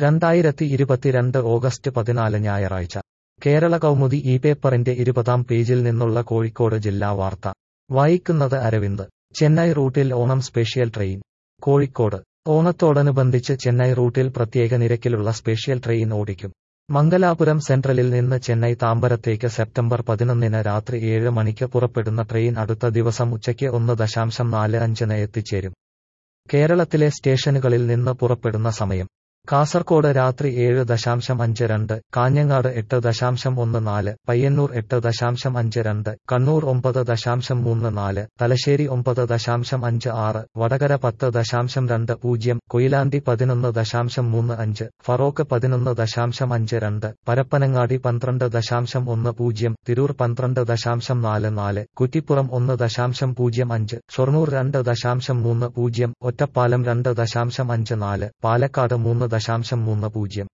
രണ്ടായിരത്തി ഇരുപത്തിരണ്ട് ഓഗസ്റ്റ് പതിനാല് ഞായറാഴ്ച കേരള കൗമുദി ഈ പേപ്പറിന്റെ ഇരുപതാം പേജിൽ നിന്നുള്ള കോഴിക്കോട് ജില്ലാ വാർത്ത വായിക്കുന്നത് അരവിന്ദ് ചെന്നൈ റൂട്ടിൽ ഓണം സ്പെഷ്യൽ ട്രെയിൻ കോഴിക്കോട് ഓണത്തോടനുബന്ധിച്ച് ചെന്നൈ റൂട്ടിൽ പ്രത്യേക നിരക്കിലുള്ള സ്പെഷ്യൽ ട്രെയിൻ ഓടിക്കും മംഗലാപുരം സെൻട്രലിൽ നിന്ന് ചെന്നൈ താമ്പരത്തേക്ക് സെപ്റ്റംബർ പതിനൊന്നിന് രാത്രി ഏഴ് മണിക്ക് പുറപ്പെടുന്ന ട്രെയിൻ അടുത്ത ദിവസം ഉച്ചയ്ക്ക് ഒന്ന് ദശാംശം നാല് അഞ്ചിന് എത്തിച്ചേരും കേരളത്തിലെ സ്റ്റേഷനുകളിൽ നിന്ന് പുറപ്പെടുന്ന സമയം കാസർകോട് രാത്രി ഏഴ് ദശാംശം അഞ്ച് രണ്ട് കാഞ്ഞങ്ങാട് എട്ട് ദശാംശം ഒന്ന് നാല് പയ്യന്നൂർ എട്ട് ദശാംശം അഞ്ച് രണ്ട് കണ്ണൂർ ഒമ്പത് ദശാംശം മൂന്ന് നാല് തലശ്ശേരി ഒമ്പത് ദശാംശം അഞ്ച് ആറ് വടകര പത്ത് ദശാംശം രണ്ട് പൂജ്യം കൊയിലാണ്ടി പതിനൊന്ന് ദശാംശം മൂന്ന് അഞ്ച് ഫറോക്ക് പതിനൊന്ന് ദശാംശം അഞ്ച് രണ്ട് പരപ്പനങ്ങാടി പന്ത്രണ്ട് ദശാംശം ഒന്ന് പൂജ്യം തിരൂർ പന്ത്രണ്ട് ദശാംശം നാല് നാല് കുറ്റിപ്പുറം ഒന്ന് ദശാംശം പൂജ്യം അഞ്ച് ഷൊർണൂർ രണ്ട് ദശാംശം മൂന്ന് പൂജ്യം ഒറ്റപ്പാലം രണ്ട് ദശാംശം അഞ്ച് നാല് പാലക്കാട് മൂന്ന് ദശാംശം മൂന്ന് പൂജ്യം